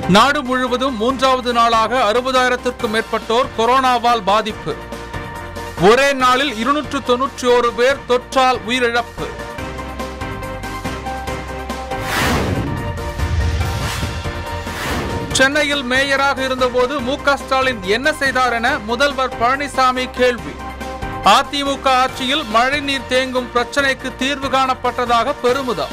நாடு முழுவதும் மூன்றாவது நாளாக அறுபதாயிரத்திற்கும் மேற்பட்டோர் கொரோனாவால் பாதிப்பு ஒரே நாளில் இருநூற்று தொன்னூற்றி ஒரு பேர் தொற்றால் உயிரிழப்பு சென்னையில் மேயராக இருந்தபோது மு க ஸ்டாலின் என்ன செய்தார் என முதல்வர் பழனிசாமி கேள்வி அதிமுக ஆட்சியில் மழைநீர் தேங்கும் பிரச்சனைக்கு தீர்வு காணப்பட்டதாக பெருமிதம்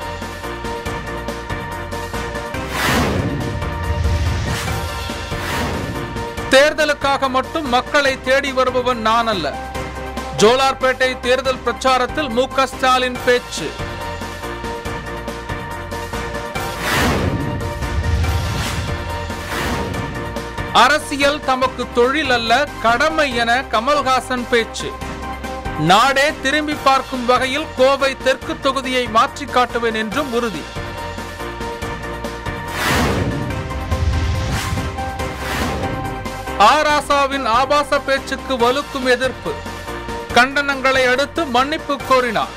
தேர்தலுக்காக மட்டும் மக்களை தேடி வருபவன் நான் அல்ல ஜோலார்பேட்டை தேர்தல் பிரச்சாரத்தில் மு க ஸ்டாலின் பேச்சு அரசியல் தமக்கு தொழில் அல்ல கடமை என கமல்ஹாசன் பேச்சு நாடே திரும்பி பார்க்கும் வகையில் கோவை தெற்கு தொகுதியை மாற்றி காட்டுவேன் என்றும் உறுதி ஆராசாவின் ஆபாச பேச்சுக்கு வலுக்கும் எதிர்ப்பு கண்டனங்களை அடுத்து மன்னிப்பு கோரினார்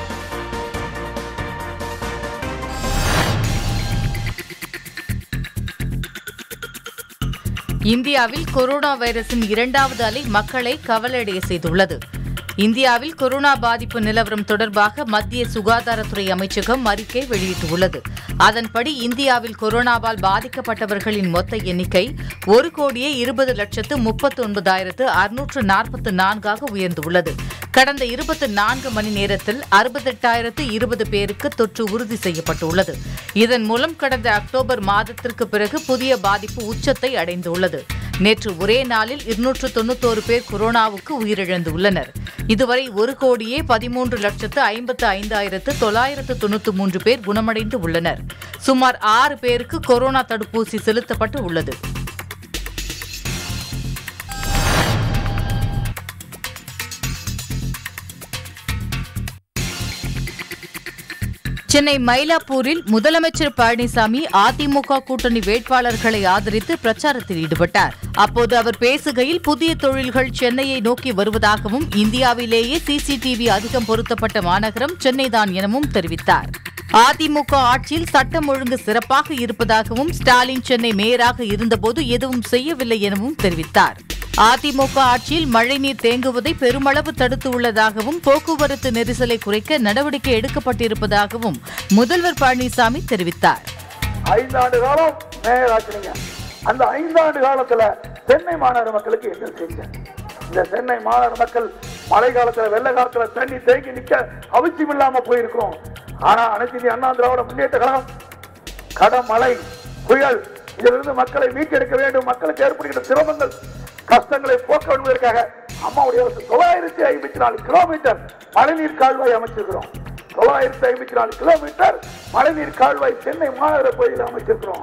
இந்தியாவில் கொரோனா வைரஸின் இரண்டாவது அலை மக்களை கவலையடைய செய்துள்ளது இந்தியாவில் கொரோனா பாதிப்பு நிலவரம் தொடர்பாக மத்திய சுகாதாரத்துறை அமைச்சகம் அறிக்கை வெளியிட்டுள்ளது அதன்படி இந்தியாவில் கொரோனாவால் பாதிக்கப்பட்டவர்களின் மொத்த எண்ணிக்கை ஒரு கோடியே இருபது லட்சத்து முப்பத்தி ஒன்பதாயிரத்து அறுநூற்று நாற்பத்து நான்காக உயர்ந்துள்ளது கடந்த இருபத்தி நான்கு மணி நேரத்தில் அறுபத்தெட்டாயிரத்து இருபது பேருக்கு தொற்று உறுதி செய்யப்பட்டுள்ளது இதன் மூலம் கடந்த அக்டோபர் மாதத்திற்கு பிறகு புதிய பாதிப்பு உச்சத்தை அடைந்துள்ளது நேற்று ஒரே நாளில் இருநூற்று தொண்ணூத்தோரு பேர் கொரோனாவுக்கு உயிரிழந்துள்ளனர் இதுவரை ஒரு கோடியே பதிமூன்று லட்சத்து ஐம்பத்து ஐந்தாயிரத்து தொள்ளாயிரத்து தொண்ணூற்று மூன்று பேர் குணமடைந்து உள்ளனர் சுமார் ஆறு பேருக்கு கொரோனா தடுப்பூசி செலுத்தப்பட்டு உள்ளது சென்னை மயிலாப்பூரில் முதலமைச்சர் பழனிசாமி அதிமுக கூட்டணி வேட்பாளர்களை ஆதரித்து பிரச்சாரத்தில் ஈடுபட்டார் அப்போது அவர் பேசுகையில் புதிய தொழில்கள் சென்னையை நோக்கி வருவதாகவும் இந்தியாவிலேயே சிசிடிவி அதிகம் பொருத்தப்பட்ட மாநகரம் சென்னைதான் எனவும் தெரிவித்தார் அதிமுக ஆட்சியில் சட்டம் ஒழுங்கு சிறப்பாக இருப்பதாகவும் ஸ்டாலின் சென்னை மேயராக இருந்தபோது எதுவும் செய்யவில்லை எனவும் தெரிவித்தார் அதிமுக ஆட்சியில் மழைநீர் தேங்குவதை பெருமளவு தடுத்து உள்ளதாகவும் போக்குவரத்து நெரிசலை குறைக்க நடவடிக்கை எடுக்கப்பட்டிருப்பதாகவும் முதல்வர் பழனிசாமி தெரிவித்தார் ஐந்தாண்டு காலம் மேயர் ஆச்சுனீங்க அந்த ஐந்தாண்டு காலத்துல சென்னை மாநகர மக்களுக்கு என்ன செஞ்ச இந்த சென்னை மாநகர மக்கள் மழை காலத்துல வெள்ள காலத்துல தண்ணி தேங்கி நிக்க அவசியம் இல்லாம போயிருக்கும் ஆனா அனைத்து இந்திய அண்ணா திராவிட முன்னேற்ற கழகம் கடம் மழை புயல் இதிலிருந்து மக்களை மீட்டெடுக்க வேண்டும் மக்களுக்கு ஏற்படுகின்ற சிரமங்கள் கஷ்டங்களை போக்க வேண்டுவதற்காக அம்மாவுடைய அரசு தொள்ளாயிரத்தி ஐம்பத்தி நாலு கிலோமீட்டர் மழைநீர் கால்வாய் அமைச்சிருக்கிறோம் தொள்ளாயிரத்தி ஐம்பத்தி நாலு கிலோமீட்டர் மழைநீர் கால்வாய் சென்னை மாநகர பகுதியில் அமைச்சிருக்கிறோம்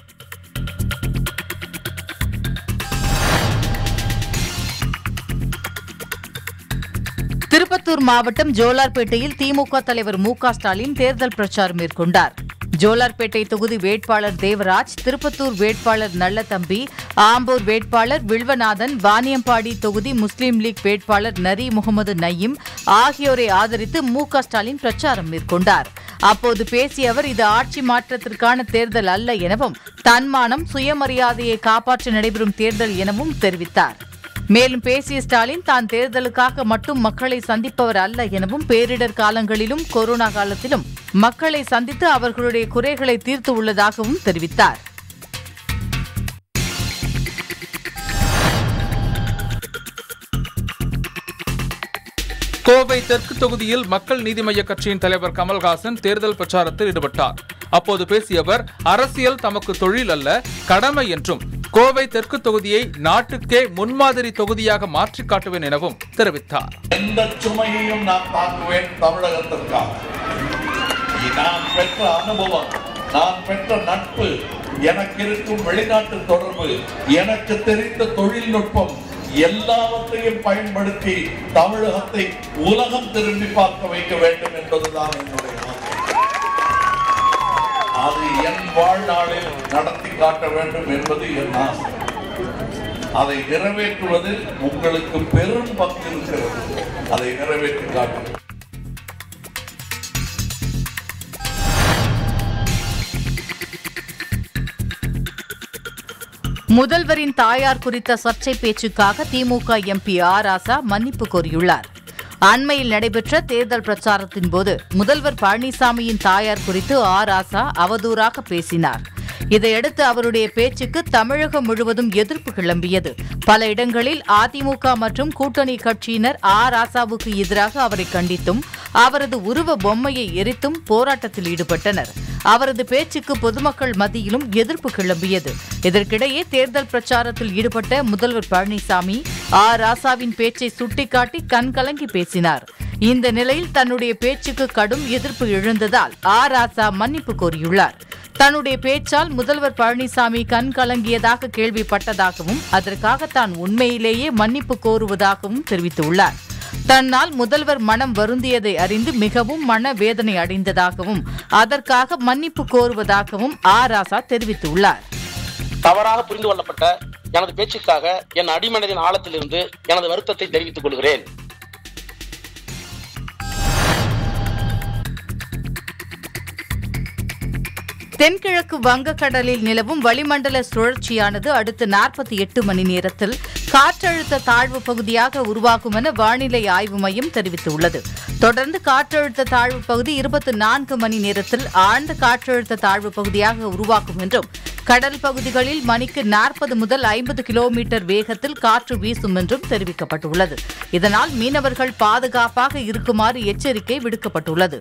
திருப்பத்தூர் மாவட்டம் ஜோலார்பேட்டையில் திமுக தலைவர் மு க ஸ்டாலின் தேர்தல் பிரச்சாரம் மேற்கொண்டார் ஜோலார்பேட்டை தொகுதி வேட்பாளர் தேவராஜ் திருப்பத்தூர் வேட்பாளர் நல்லதம்பி ஆம்பூர் வேட்பாளர் வில்வநாதன் வாணியம்பாடி தொகுதி முஸ்லீம் லீக் வேட்பாளர் நரி முகமது நயீம் ஆகியோரை ஆதரித்து மு க ஸ்டாலின் பிரச்சாரம் மேற்கொண்டார் அப்போது பேசிய அவர் இது ஆட்சி மாற்றத்திற்கான தேர்தல் அல்ல எனவும் தன்மானம் சுயமரியாதையை காப்பாற்ற நடைபெறும் தேர்தல் எனவும் தெரிவித்தார் மேலும் பேசிய ஸ்டாலின் தான் தேர்தலுக்காக மட்டும் மக்களை சந்திப்பவர் அல்ல எனவும் பேரிடர் காலங்களிலும் கொரோனா காலத்திலும் மக்களை சந்தித்து அவர்களுடைய குறைகளை தீர்த்து உள்ளதாகவும் தெரிவித்தார் கோவை தெற்கு தொகுதியில் மக்கள் நீதி மய்ய கட்சியின் தலைவர் கமல்ஹாசன் தேர்தல் பிரச்சாரத்தில் ஈடுபட்டார் அப்போது பேசிய அவர் அரசியல் தமக்கு தொழில் அல்ல கடமை என்றும் கோவை தெற்கு தொகுதியை நாட்டுக்கே முன்மாதிரி தொகுதியாக மாற்றிக் காட்டுவேன் எனவும் தெரிவித்தார் எந்த சுமையையும் நான் தாக்குவேன் தமிழகத்திற்காக நான் பெற்ற அனுபவம் நான் பெற்ற நட்பு எனக்கு இருக்கும் வெளிநாட்டு தொடர்பு எனக்கு தெரிந்த தொழில்நுட்பம் எல்லாவற்றையும் பயன்படுத்தி தமிழகத்தை உலகம் திரும்பி பார்க்க வைக்க வேண்டும் என்பதுதான் என்னுடைய ஆசை அது என் வாழ்நாளில் நடத்தி காட்ட வேண்டும் என்பது என் ஆசை அதை நிறைவேற்றுவதில் உங்களுக்கு பெரும் பங்கு இருக்கிறது அதை நிறைவேற்றி காட்டுங்கள் முதல்வரின் தாயார் குறித்த சர்ச்சை பேச்சுக்காக திமுக எம்பி ஆர் ராசா மன்னிப்பு கோரியுள்ளார் அண்மையில் நடைபெற்ற தேர்தல் பிரச்சாரத்தின் போது முதல்வர் பழனிசாமியின் தாயார் குறித்து ஆர் ராசா அவதூறாக பேசினார் இதையடுத்து அவருடைய பேச்சுக்கு தமிழகம் முழுவதும் எதிர்ப்பு கிளம்பியது பல இடங்களில் அதிமுக மற்றும் கூட்டணி கட்சியினர் ஆ ராசாவுக்கு எதிராக அவரை கண்டித்தும் அவரது உருவ பொம்மையை எரித்தும் போராட்டத்தில் ஈடுபட்டனர் அவரது பேச்சுக்கு பொதுமக்கள் மத்தியிலும் எதிர்ப்பு கிளம்பியது இதற்கிடையே தேர்தல் பிரச்சாரத்தில் ஈடுபட்ட முதல்வர் பழனிசாமி ஆ ராசாவின் பேச்சை சுட்டிக்காட்டி கண்கலங்கி பேசினார் இந்த நிலையில் தன்னுடைய பேச்சுக்கு கடும் எதிர்ப்பு எழுந்ததால் ஆ ராசா மன்னிப்பு கோரியுள்ளார் தன்னுடைய பேச்சால் முதல்வர் பழனிசாமி கண் கலங்கியதாக கேள்விப்பட்டதாகவும் அதற்காக தான் உண்மையிலேயே மன்னிப்பு கோருவதாகவும் தெரிவித்துள்ளார் தன்னால் முதல்வர் மனம் வருந்தியதை அறிந்து மிகவும் மன வேதனை அடைந்ததாகவும் அதற்காக மன்னிப்பு கோருவதாகவும் ஆ ராசா தெரிவித்துள்ளார் தவறாக புரிந்து கொள்ளப்பட்ட எனது பேச்சுக்காக என் அடிமனதின் ஆழத்திலிருந்து எனது வருத்தத்தை தெரிவித்துக் கொள்கிறேன் தென்கிழக்கு வங்கக்கடலில் நிலவும் வளிமண்டல சுழற்சியானது அடுத்த நாற்பத்தி எட்டு மணி நேரத்தில் காற்றழுத்த தாழ்வு பகுதியாக உருவாகும் என வானிலை ஆய்வு மையம் தெரிவித்துள்ளது தொடர்ந்து காற்றழுத்த தாழ்வு பகுதி இருபத்தி நான்கு மணி நேரத்தில் ஆழ்ந்த காற்றழுத்த தாழ்வு பகுதியாக உருவாகும் என்றும் கடல் பகுதிகளில் மணிக்கு நாற்பது முதல் ஐம்பது கிலோமீட்டர் வேகத்தில் காற்று வீசும் என்றும் தெரிவிக்கப்பட்டுள்ளது இதனால் மீனவர்கள் பாதுகாப்பாக இருக்குமாறு எச்சரிக்கை விடுக்கப்பட்டுள்ளது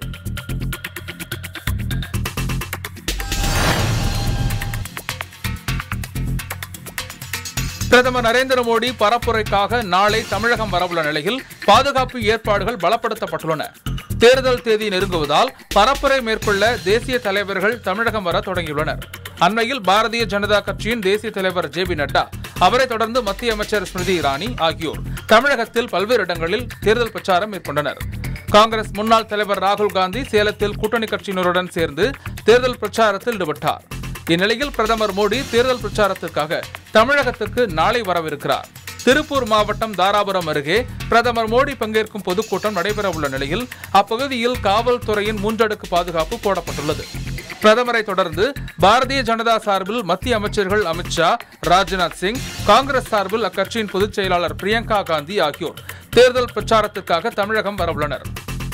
பிரதமர் நரேந்திர மோடி பரப்புரைக்காக நாளை தமிழகம் வரவுள்ள நிலையில் பாதுகாப்பு ஏற்பாடுகள் பலப்படுத்தப்பட்டுள்ளன தேர்தல் தேதி நெருங்குவதால் பரப்புரை மேற்கொள்ள தேசிய தலைவர்கள் தமிழகம் வர தொடங்கியுள்ளனர் அண்மையில் பாரதிய ஜனதா கட்சியின் தேசிய தலைவர் ஜே பி நட்டா அவரை தொடர்ந்து மத்திய அமைச்சர் ஸ்மிருதி இரானி ஆகியோர் தமிழகத்தில் பல்வேறு இடங்களில் தேர்தல் பிரச்சாரம் மேற்கொண்டனர் காங்கிரஸ் முன்னாள் தலைவர் ராகுல் காந்தி சேலத்தில் கூட்டணி கட்சியினருடன் சேர்ந்து தேர்தல் பிரச்சாரத்தில் ஈடுபட்டார் இந்நிலையில் பிரதமர் மோடி தேர்தல் பிரச்சாரத்திற்காக தமிழகத்துக்கு நாளை வரவிருக்கிறார் திருப்பூர் மாவட்டம் தாராபுரம் அருகே பிரதமர் மோடி பங்கேற்கும் பொதுக்கூட்டம் நடைபெற உள்ள நிலையில் அப்பகுதியில் காவல்துறையின் மூன்றடுக்கு பாதுகாப்பு போடப்பட்டுள்ளது பிரதமரை தொடர்ந்து பாரதிய ஜனதா சார்பில் மத்திய அமைச்சர்கள் அமித்ஷா ராஜ்நாத் சிங் காங்கிரஸ் சார்பில் அக்கட்சியின் பொதுச் செயலாளர் பிரியங்கா காந்தி ஆகியோர் தேர்தல் பிரச்சாரத்திற்காக தமிழகம் வரவுள்ளனர்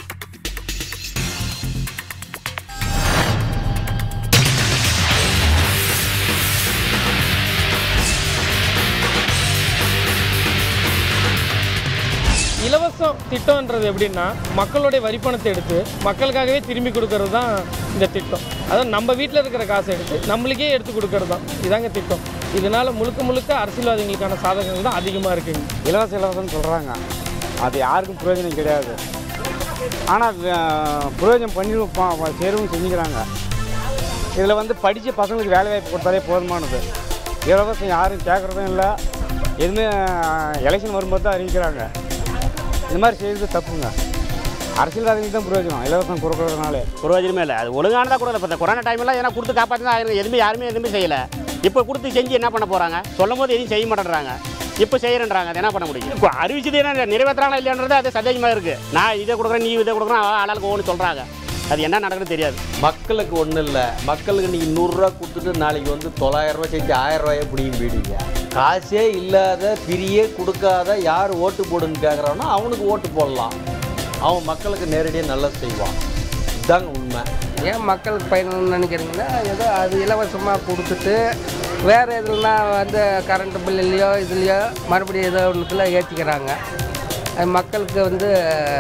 இலவசம் திட்டம்ன்றது எப்படின்னா மக்களுடைய வரிப்பணத்தை எடுத்து மக்களுக்காகவே திரும்பி கொடுக்கறது தான் இந்த திட்டம் அதாவது நம்ம வீட்டில் இருக்கிற காசை எடுத்து நம்மளுக்கே எடுத்து கொடுக்கறது தான் இதாங்க திட்டம் இதனால முழுக்க முழுக்க அரசியல்வாதிகளுக்கான சாதகங்கள் தான் அதிகமாக இருக்குங்க இலவச இலவசம்னு சொல்கிறாங்க அது யாருக்கும் பிரயோஜனம் கிடையாது ஆனால் பிரயோஜனம் பண்ணி ப- சேரவும் செஞ்சுக்கிறாங்க இதில் வந்து படித்த பசங்களுக்கு வேலை வாய்ப்பு கொடுத்தாலே போதுமானது இலவசம் யாரும் கேட்குறதும் இல்லை எதுவுமே எலெக்ஷன் வரும்போது தான் அறிவிக்கிறாங்க இந்த மாதிரி செய்கிறது தப்புங்க அரசியல்வாதிகளுக்கு தான் பிரயோஜனம் இலவசம் கொடுக்கறதுனாலே பிரயோஜனமே இல்லை அது ஒழுங்கானதாக கூட இல்லை இப்போ இந்த கொரோனா டைம்லாம் ஏன்னா கொடுத்து காப்பாற்றி தான் ஆயிருக்கு எதுவுமே யாருமே எதுவுமே செய்யலை இப்போ கொடுத்து செஞ்சு என்ன பண்ண போகிறாங்க சொல்லும் போது எதுவும் செய்ய மாட்டேன்றாங்க இப்போ செய்யறேன்றாங்க அது என்ன பண்ண முடியும் இப்போ அறிவிச்சது என்ன நிறைவேற்றுறாங்களா இல்லைன்றது அது சந்தேகமாக இருக்குது நான் இதை கொடுக்குறேன் நீ இதை கொடுக்குறேன் ஆளாளுக்கு ஒவ்வொன்று சொல்கிறாங்க அது என்ன நடக்குதுன்னு தெரியாது மக்களுக்கு ஒன்றும் இல்லை மக்களுக்கு நீங்கள் நூறுரூவா கொடுத்துட்டு நாளைக்கு வந்து தொள்ளாயிரம் ரூபாய் சேர்த்து ஆயிரம் ரூபாயை பிடிக்கும் போயிடுவீங்க காசே இல்லாத பிரியே கொடுக்காத யார் ஓட்டு போடுன்னு கேட்குறானோ அவனுக்கு ஓட்டு போடலாம் அவன் மக்களுக்கு நேரடியாக நல்லா செய்வான் இதுதாங்க உண்மை ஏன் மக்களுக்கு பயனுன்னு நினைக்கிறீங்கன்னா ஏதோ அது இலவசமாக கொடுத்துட்டு வேறு எதுனா வந்து கரண்ட் பில்லுலையோ இதுலையோ மறுபடியும் ஏதோ ஒன்றுத்துல ஏற்றிக்கிறாங்க அது மக்களுக்கு வந்து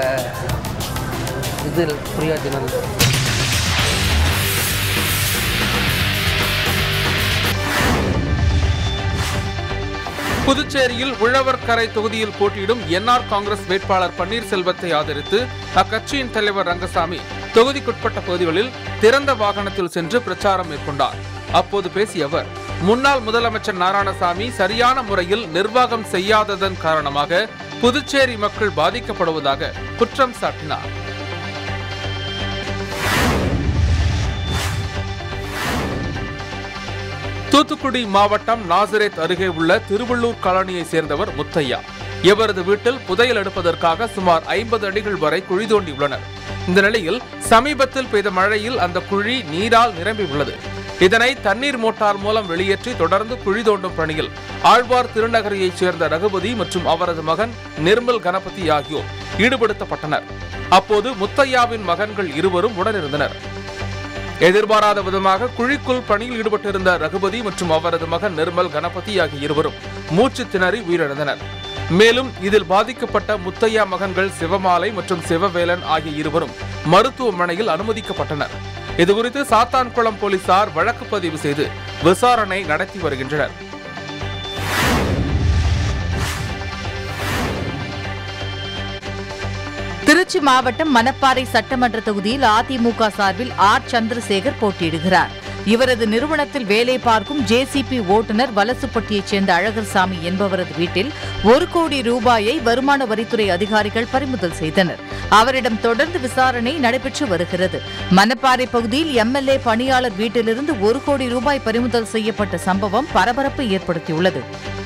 இது இல்ல, பிரயோஜனம் இல்லை புதுச்சேரியில் உழவர்கரை தொகுதியில் போட்டியிடும் என்ஆர் காங்கிரஸ் வேட்பாளர் பன்னீர்செல்வத்தை ஆதரித்து அக்கட்சியின் தலைவர் ரங்கசாமி தொகுதிக்குட்பட்ட பகுதிகளில் திறந்த வாகனத்தில் சென்று பிரச்சாரம் மேற்கொண்டார் அப்போது பேசிய அவர் முன்னாள் முதலமைச்சர் நாராயணசாமி சரியான முறையில் நிர்வாகம் செய்யாததன் காரணமாக புதுச்சேரி மக்கள் பாதிக்கப்படுவதாக குற்றம் சாட்டினார் தூத்துக்குடி மாவட்டம் நாசரேத் அருகே உள்ள திருவள்ளூர் காலனியை சேர்ந்தவர் முத்தையா இவரது வீட்டில் புதையல் எடுப்பதற்காக சுமார் ஐம்பது அடிகள் வரை குழி தோண்டியுள்ளனர் இந்த நிலையில் சமீபத்தில் பெய்த மழையில் அந்த குழி நீரால் நிரம்பி உள்ளது இதனை தண்ணீர் மோட்டார் மூலம் வெளியேற்றி தொடர்ந்து குழி தோண்டும் பணியில் ஆழ்வார் திருநகரியைச் சேர்ந்த ரகுபதி மற்றும் அவரது மகன் நிர்மல் கணபதி ஆகியோர் ஈடுபடுத்தப்பட்டனர் அப்போது முத்தையாவின் மகன்கள் இருவரும் உடனிருந்தனர் எதிர்பாராத விதமாக குழிக்குள் பணியில் ஈடுபட்டிருந்த ரகுபதி மற்றும் அவரது மகன் நிர்மல் கணபதி ஆகிய இருவரும் மூச்சு திணறி உயிரிழந்தனர் மேலும் இதில் பாதிக்கப்பட்ட முத்தையா மகன்கள் சிவமாலை மற்றும் சிவவேலன் ஆகிய இருவரும் மருத்துவமனையில் அனுமதிக்கப்பட்டனர் இதுகுறித்து சாத்தான்குளம் போலீசார் வழக்கு பதிவு செய்து விசாரணை நடத்தி வருகின்றனர் திருச்சி மாவட்டம் மணப்பாறை சட்டமன்ற தொகுதியில் அதிமுக சார்பில் ஆர் சந்திரசேகர் போட்டியிடுகிறார் இவரது நிறுவனத்தில் வேலை பார்க்கும் ஜேசிபி ஓட்டுநர் வலசுப்பட்டியைச் சேர்ந்த அழகர்சாமி என்பவரது வீட்டில் ஒரு கோடி ரூபாயை வருமான வரித்துறை அதிகாரிகள் பறிமுதல் செய்தனர் அவரிடம் தொடர்ந்து விசாரணை நடைபெற்று வருகிறது மணப்பாறை பகுதியில் எம்எல்ஏ பணியாளர் வீட்டிலிருந்து ஒரு கோடி ரூபாய் பறிமுதல் செய்யப்பட்ட சம்பவம் பரபரப்பை ஏற்படுத்தியுள்ளது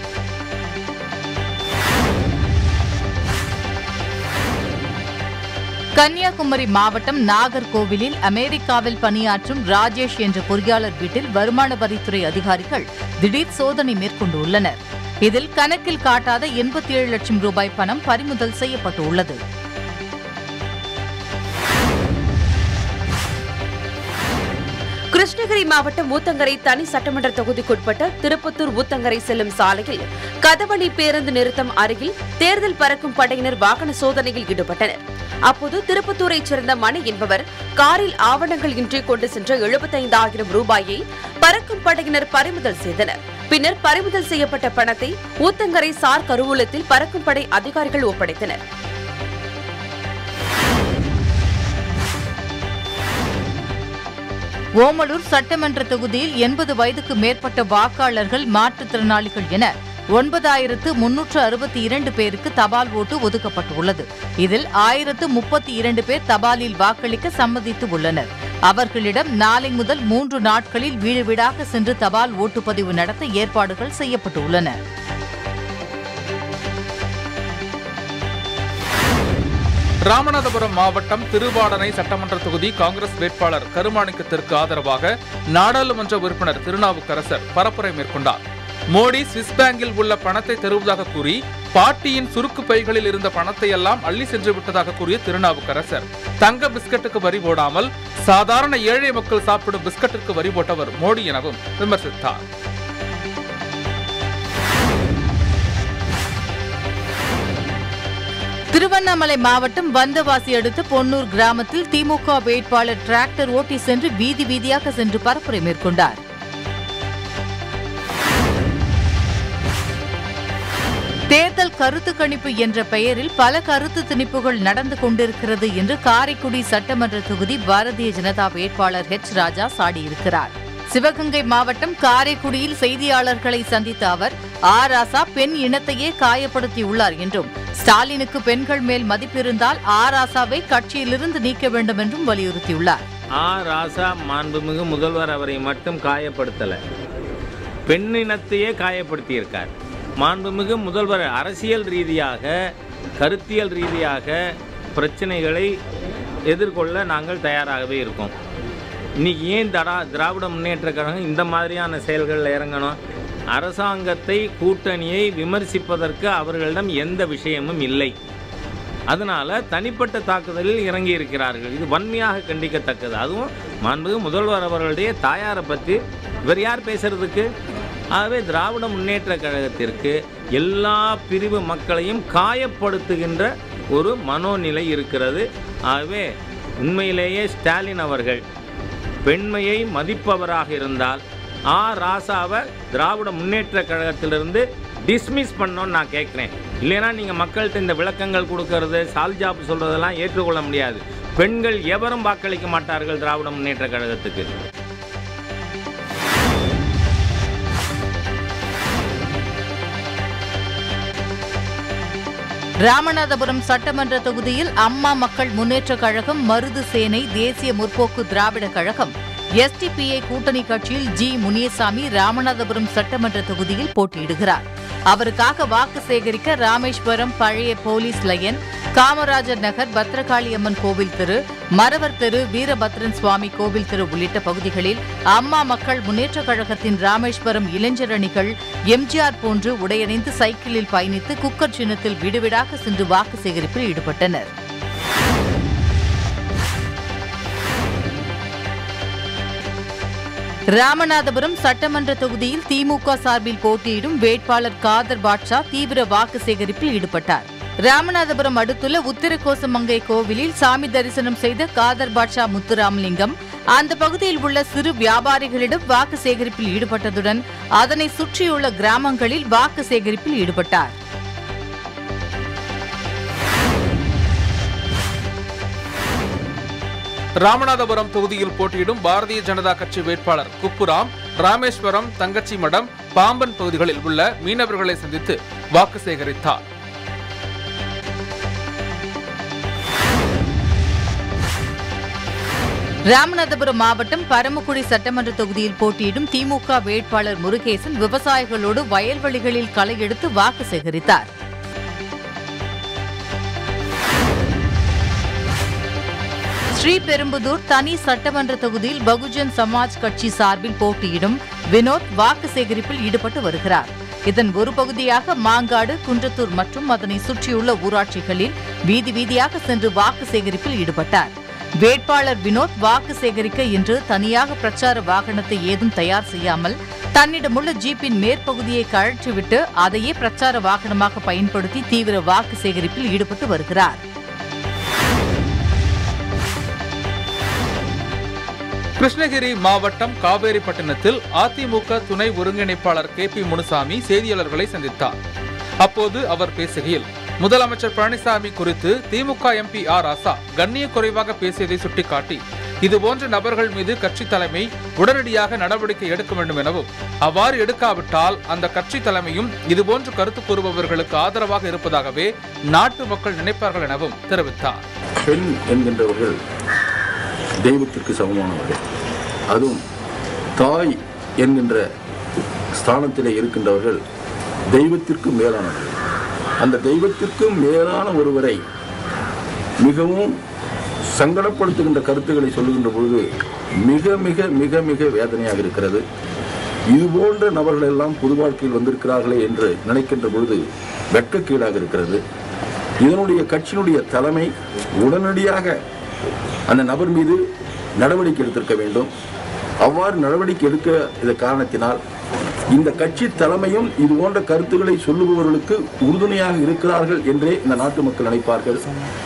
கன்னியாகுமரி மாவட்டம் நாகர்கோவிலில் அமெரிக்காவில் பணியாற்றும் ராஜேஷ் என்ற பொறியாளர் வீட்டில் வருமான வரித்துறை அதிகாரிகள் திடீர் சோதனை மேற்கொண்டுள்ளனர் இதில் கணக்கில் காட்டாத எண்பத்தி ஏழு லட்சம் ரூபாய் பணம் பறிமுதல் செய்யப்பட்டுள்ளது கிருஷ்ணகிரி மாவட்டம் ஊத்தங்கரை தனி சட்டமன்ற தொகுதிக்குட்பட்ட திருப்பத்தூர் ஊத்தங்கரை செல்லும் சாலையில் கதவழி பேருந்து நிறுத்தம் அருகில் தேர்தல் பறக்கும் படையினர் வாகன சோதனையில் ஈடுபட்டனர் அப்போது திருப்பத்தூரைச் சேர்ந்த மணி என்பவர் காரில் ஆவணங்கள் இன்றி கொண்டு சென்ற எழுபத்தைந்தாயிரம் ரூபாயை பறக்கும் படையினர் பறிமுதல் செய்தனர் பின்னர் பறிமுதல் செய்யப்பட்ட பணத்தை ஊத்தங்கரை சார் கருவூலத்தில் பறக்கும் படை அதிகாரிகள் ஒப்படைத்தனர் ஓமலூர் சட்டமன்ற தொகுதியில் எண்பது வயதுக்கு மேற்பட்ட வாக்காளர்கள் மாற்றுத்திறனாளிகள் என ஒன்பதாயிரத்து முன்னூற்று அறுபத்தி இரண்டு பேருக்கு தபால் ஓட்டு ஒதுக்கப்பட்டுள்ளது இதில் ஆயிரத்து முப்பத்தி இரண்டு பேர் தபாலில் வாக்களிக்க சம்மதித்து உள்ளனர் அவர்களிடம் நாளை முதல் மூன்று நாட்களில் வீடு வீடாக சென்று தபால் ஓட்டுப்பதிவு நடத்த ஏற்பாடுகள் செய்யப்பட்டுள்ளன ராமநாதபுரம் மாவட்டம் திருவாடனை சட்டமன்ற தொகுதி காங்கிரஸ் வேட்பாளர் கருமாணிக்கத்திற்கு ஆதரவாக நாடாளுமன்ற உறுப்பினர் திருநாவுக்கரசர் பரப்புரை மேற்கொண்டார் மோடி சுவிஸ் பேங்கில் உள்ள பணத்தை தருவதாக கூறி பாட்டியின் சுருக்கு பைகளில் இருந்த பணத்தை எல்லாம் அள்ளி சென்று விட்டதாக கூறிய திருநாவுக்கரசர் தங்க பிஸ்கட்டுக்கு வரி போடாமல் சாதாரண ஏழை மக்கள் சாப்பிடும் பிஸ்கட்டிற்கு வரி போட்டவர் மோடி எனவும் விமர்சித்தார் திருவண்ணாமலை மாவட்டம் வந்தவாசி அடுத்த பொன்னூர் கிராமத்தில் திமுக வேட்பாளர் டிராக்டர் ஓட்டி சென்று வீதி வீதியாக சென்று பரப்புரை மேற்கொண்டார் தேர்தல் கருத்து கணிப்பு என்ற பெயரில் பல கருத்து திணிப்புகள் நடந்து கொண்டிருக்கிறது என்று காரைக்குடி சட்டமன்ற தொகுதி பாரதிய ஜனதா வேட்பாளர் ஹெச் ராஜா சாடியிருக்கிறார் சிவகங்கை மாவட்டம் காரைக்குடியில் செய்தியாளர்களை சந்தித்த அவர் ஆ ராசா பெண் இனத்தையே காயப்படுத்தியுள்ளார் என்றும் ஸ்டாலினுக்கு பெண்கள் மேல் மதிப்பிருந்தால் ஆ ராசாவை கட்சியிலிருந்து நீக்க வேண்டும் என்றும் வலியுறுத்தியுள்ளார் ஆ ராசா மாண்புமிகு முதல்வர் அவரை மட்டும் காயப்படுத்தலை பெண்ணினத்தையே காயப்படுத்தியிருக்கார் மாண்புமிகு முதல்வர் அரசியல் ரீதியாக கருத்தியல் ரீதியாக பிரச்சனைகளை எதிர்கொள்ள நாங்கள் தயாராகவே இருக்கோம் இன்னைக்கு ஏன் தரா திராவிட முன்னேற்ற கழகம் இந்த மாதிரியான செயல்களில் இறங்கணும் அரசாங்கத்தை கூட்டணியை விமர்சிப்பதற்கு அவர்களிடம் எந்த விஷயமும் இல்லை அதனால தனிப்பட்ட தாக்குதலில் இறங்கி இருக்கிறார்கள் இது வன்மையாக கண்டிக்கத்தக்கது அதுவும் மாண்புமிகு முதல்வர் அவர்களுடைய தாயாரை பற்றி இவர் யார் பேசுறதுக்கு ஆகவே திராவிட முன்னேற்ற கழகத்திற்கு எல்லா பிரிவு மக்களையும் காயப்படுத்துகின்ற ஒரு மனோநிலை இருக்கிறது ஆகவே உண்மையிலேயே ஸ்டாலின் அவர்கள் பெண்மையை மதிப்பவராக இருந்தால் ஆ ராசாவை திராவிட முன்னேற்ற கழகத்திலிருந்து டிஸ்மிஸ் பண்ணோன்னு நான் கேட்குறேன் இல்லைன்னா நீங்கள் மக்கள்கிட்ட இந்த விளக்கங்கள் கொடுக்கறது சால்ஜாப் சொல்கிறதெல்லாம் ஏற்றுக்கொள்ள முடியாது பெண்கள் எவரும் வாக்களிக்க மாட்டார்கள் திராவிட முன்னேற்ற கழகத்துக்கு ராமநாதபுரம் சட்டமன்ற தொகுதியில் அம்மா மக்கள் முன்னேற்றக் கழகம் மருது சேனை தேசிய முற்போக்கு திராவிட கழகம் எஸ்டிபிஐ கூட்டணி கட்சியில் ஜி முனியசாமி ராமநாதபுரம் சட்டமன்ற தொகுதியில் போட்டியிடுகிறார் அவருக்காக வாக்கு சேகரிக்க ராமேஸ்வரம் பழைய போலீஸ் லைன் காமராஜர் நகர் பத்ரகாளி அம்மன் கோவில் தெரு மரவர் தெரு வீரபத்ரன் சுவாமி கோவில் தெரு உள்ளிட்ட பகுதிகளில் அம்மா மக்கள் முன்னேற்றக் கழகத்தின் ராமேஸ்வரம் இளைஞர் அணிகள் எம்ஜிஆர் போன்று உடையணிந்து சைக்கிளில் பயணித்து குக்கர் சின்னத்தில் வீடுவீடாக சென்று வாக்கு சேகரிப்பில் ஈடுபட்டனர் ராமநாதபுரம் சட்டமன்ற தொகுதியில் திமுக சார்பில் போட்டியிடும் வேட்பாளர் காதர் பாட்ஷா தீவிர வாக்கு சேகரிப்பில் ஈடுபட்டார் ராமநாதபுரம் அடுத்துள்ள உத்திரகோசமங்கை கோவிலில் சாமி தரிசனம் செய்த காதர் பாட்ஷா முத்துராமலிங்கம் அந்த பகுதியில் உள்ள சிறு வியாபாரிகளிடம் வாக்கு சேகரிப்பில் ஈடுபட்டதுடன் அதனை சுற்றியுள்ள கிராமங்களில் வாக்கு சேகரிப்பில் ஈடுபட்டார் ராமநாதபுரம் தொகுதியில் போட்டியிடும் பாரதிய ஜனதா கட்சி வேட்பாளர் குப்புராம் ராமேஸ்வரம் தங்கச்சி மடம் பாம்பன் பகுதிகளில் உள்ள மீனவர்களை சந்தித்து வாக்கு சேகரித்தார் ராமநாதபுரம் மாவட்டம் பரமக்குடி சட்டமன்ற தொகுதியில் போட்டியிடும் திமுக வேட்பாளர் முருகேசன் விவசாயிகளோடு வயல்வெளிகளில் களை எடுத்து வாக்கு சேகரித்தார் ஸ்ரீபெரும்புதூர் தனி சட்டமன்ற தொகுதியில் பகுஜன் சமாஜ் கட்சி சார்பில் போட்டியிடும் வினோத் வாக்கு சேகரிப்பில் ஈடுபட்டு வருகிறார் இதன் ஒரு பகுதியாக மாங்காடு குன்றத்தூர் மற்றும் அதனை சுற்றியுள்ள ஊராட்சிகளில் வீதி வீதியாக சென்று வாக்கு சேகரிப்பில் ஈடுபட்டார் வேட்பாளர் வினோத் வாக்கு சேகரிக்க இன்று தனியாக பிரச்சார வாகனத்தை ஏதும் தயார் செய்யாமல் தன்னிடமுள்ள ஜீப்பின் மேற்பகுதியை கழற்றிவிட்டு அதையே பிரச்சார வாகனமாக பயன்படுத்தி தீவிர வாக்கு சேகரிப்பில் ஈடுபட்டு வருகிறார் கிருஷ்ணகிரி மாவட்டம் காவேரிப்பட்டினத்தில் அதிமுக துணை ஒருங்கிணைப்பாளர் கே பி முனுசாமி செய்தியாளர்களை சந்தித்தார் அப்போது அவர் பேசுகையில் முதலமைச்சர் பழனிசாமி குறித்து திமுக எம்பி ஆர் ராசா கண்ணிய குறைவாக பேசியதை சுட்டிக்காட்டி இதுபோன்ற நபர்கள் மீது கட்சி தலைமை உடனடியாக நடவடிக்கை எடுக்க வேண்டும் எனவும் அவ்வாறு எடுக்காவிட்டால் அந்த கட்சி தலைமையும் இதுபோன்று கருத்து கூறுபவர்களுக்கு ஆதரவாக இருப்பதாகவே நாட்டு மக்கள் நினைப்பார்கள் எனவும் தெரிவித்தார் பெண் என்கின்றவர்கள் தெய்வத்திற்கு சமமானவர்கள் அதுவும் தாய் என்கின்ற ஸ்தானத்திலே இருக்கின்றவர்கள் தெய்வத்திற்கு மேலானவர்கள் அந்த தெய்வத்திற்கும் மேலான ஒருவரை மிகவும் சங்கடப்படுத்துகின்ற கருத்துக்களை சொல்லுகின்ற பொழுது மிக மிக மிக மிக வேதனையாக இருக்கிறது இது போன்ற நபர்கள் எல்லாம் பொது வாழ்க்கையில் வந்திருக்கிறார்களே என்று நினைக்கின்ற பொழுது வெட்கக்கீடாக இருக்கிறது இதனுடைய கட்சியினுடைய தலைமை உடனடியாக அந்த நபர் மீது நடவடிக்கை எடுத்திருக்க வேண்டும் அவ்வாறு நடவடிக்கை எடுக்க இது காரணத்தினால் இந்த கட்சி தலைமையும் இது போன்ற கருத்துக்களை சொல்லுபவர்களுக்கு உறுதுணையாக இருக்கிறார்கள் என்றே இந்த நாட்டு மக்கள் நினைப்பார்கள்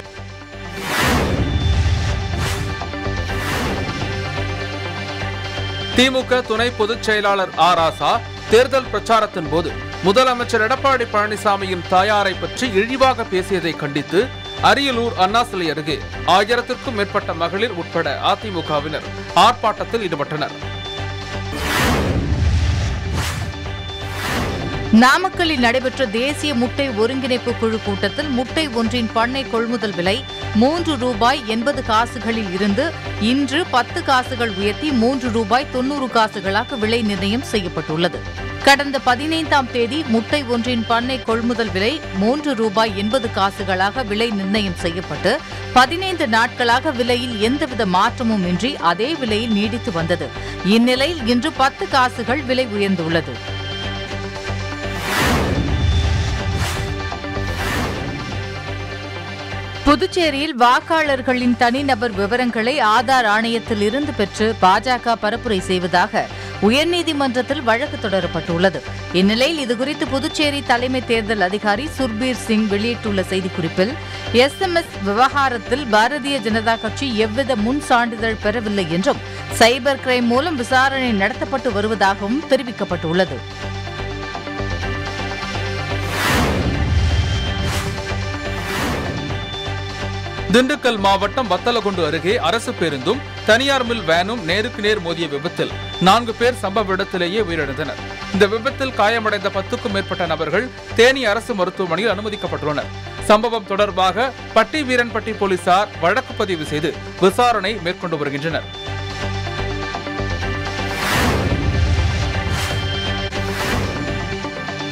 திமுக துணை பொதுச் செயலாளர் ஆ ராசா தேர்தல் பிரச்சாரத்தின் போது முதலமைச்சர் எடப்பாடி பழனிசாமியின் தாயாரை பற்றி இழிவாக பேசியதை கண்டித்து அரியலூர் அண்ணா சிலை அருகே ஆயிரத்திற்கும் மேற்பட்ட மகளிர் உட்பட அதிமுகவினர் ஆர்ப்பாட்டத்தில் ஈடுபட்டனர் நாமக்கல்லில் நடைபெற்ற தேசிய முட்டை ஒருங்கிணைப்பு குழு கூட்டத்தில் முட்டை ஒன்றின் பண்ணை கொள்முதல் விலை மூன்று ரூபாய் எண்பது காசுகளில் இருந்து இன்று பத்து காசுகள் உயர்த்தி மூன்று ரூபாய் தொன்னூறு காசுகளாக விலை நிர்ணயம் செய்யப்பட்டுள்ளது கடந்த பதினைந்தாம் தேதி முட்டை ஒன்றின் பண்ணை கொள்முதல் விலை மூன்று ரூபாய் எண்பது காசுகளாக விலை நிர்ணயம் செய்யப்பட்டு பதினைந்து நாட்களாக விலையில் எந்தவித மாற்றமும் இன்றி அதே விலையில் நீடித்து வந்தது இந்நிலையில் இன்று பத்து காசுகள் விலை உயர்ந்துள்ளது புதுச்சேரியில் வாக்காளர்களின் தனிநபர் விவரங்களை ஆதார் ஆணையத்தில் இருந்து பெற்று பாஜக பரப்புரை செய்வதாக உயர்நீதிமன்றத்தில் வழக்கு தொடரப்பட்டுள்ளது இந்நிலையில் இதுகுறித்து புதுச்சேரி தலைமை தேர்தல் அதிகாரி சுர்பீர் சிங் வெளியிட்டுள்ள செய்திக்குறிப்பில் எஸ்எம்எஸ் விவகாரத்தில் பாரதிய ஜனதா கட்சி எவ்வித முன் சான்றிதழ் பெறவில்லை என்றும் சைபர் கிரைம் மூலம் விசாரணை நடத்தப்பட்டு வருவதாகவும் தெரிவிக்கப்பட்டுள்ளது திண்டுக்கல் மாவட்டம் வத்தலகுண்டு அருகே அரசு பேருந்தும் தனியார் மில் வேனும் நேருக்கு நேர் மோதிய விபத்தில் நான்கு பேர் சம்பவ இடத்திலேயே உயிரிழந்தனர் இந்த விபத்தில் காயமடைந்த பத்துக்கும் மேற்பட்ட நபர்கள் தேனி அரசு மருத்துவமனையில் அனுமதிக்கப்பட்டுள்ளனர் சம்பவம் தொடர்பாக பட்டி வீரன்பட்டி போலீசார் வழக்கு பதிவு செய்து விசாரணை மேற்கொண்டு வருகின்றனர்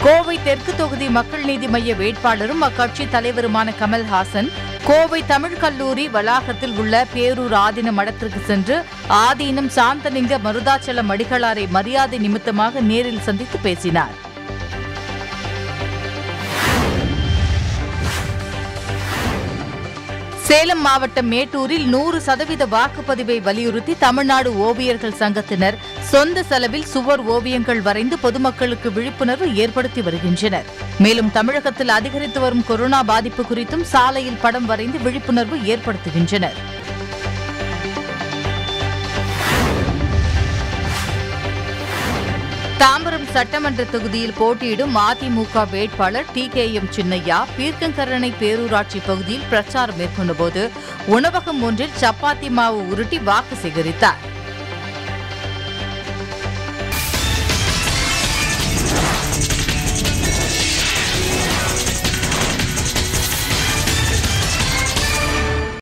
கோவை தெற்கு தொகுதி மக்கள் நீதி மய்ய வேட்பாளரும் அக்கட்சி தலைவருமான கமல்ஹாசன் கோவை தமிழ் கல்லூரி வளாகத்தில் உள்ள பேரூர் ஆதீன மடத்திற்கு சென்று ஆதீனம் சாந்தலிங்க மருதாச்சலம் அடிகளாரை மரியாதை நிமித்தமாக நேரில் சந்தித்து பேசினார் சேலம் மாவட்டம் மேட்டூரில் நூறு சதவீத வாக்குப்பதிவை வலியுறுத்தி தமிழ்நாடு ஓவியர்கள் சங்கத்தினர் சொந்த செலவில் சுவர் ஓவியங்கள் வரைந்து பொதுமக்களுக்கு விழிப்புணர்வு ஏற்படுத்தி வருகின்றனர் மேலும் தமிழகத்தில் அதிகரித்து வரும் கொரோனா பாதிப்பு குறித்தும் சாலையில் படம் வரைந்து விழிப்புணர்வு ஏற்படுத்துகின்றனர் தாம்பரம் சட்டமன்ற தொகுதியில் போட்டியிடும் அதிமுக வேட்பாளர் T K M Chinnaiya Peerkankaranai பேரூராட்சி பகுதியில் பிரச்சாரம் மேற்கொண்டபோது உணவகம் ஒன்றில் சப்பாத்தி மாவு உருட்டி வாக்கு சேகரித்தார்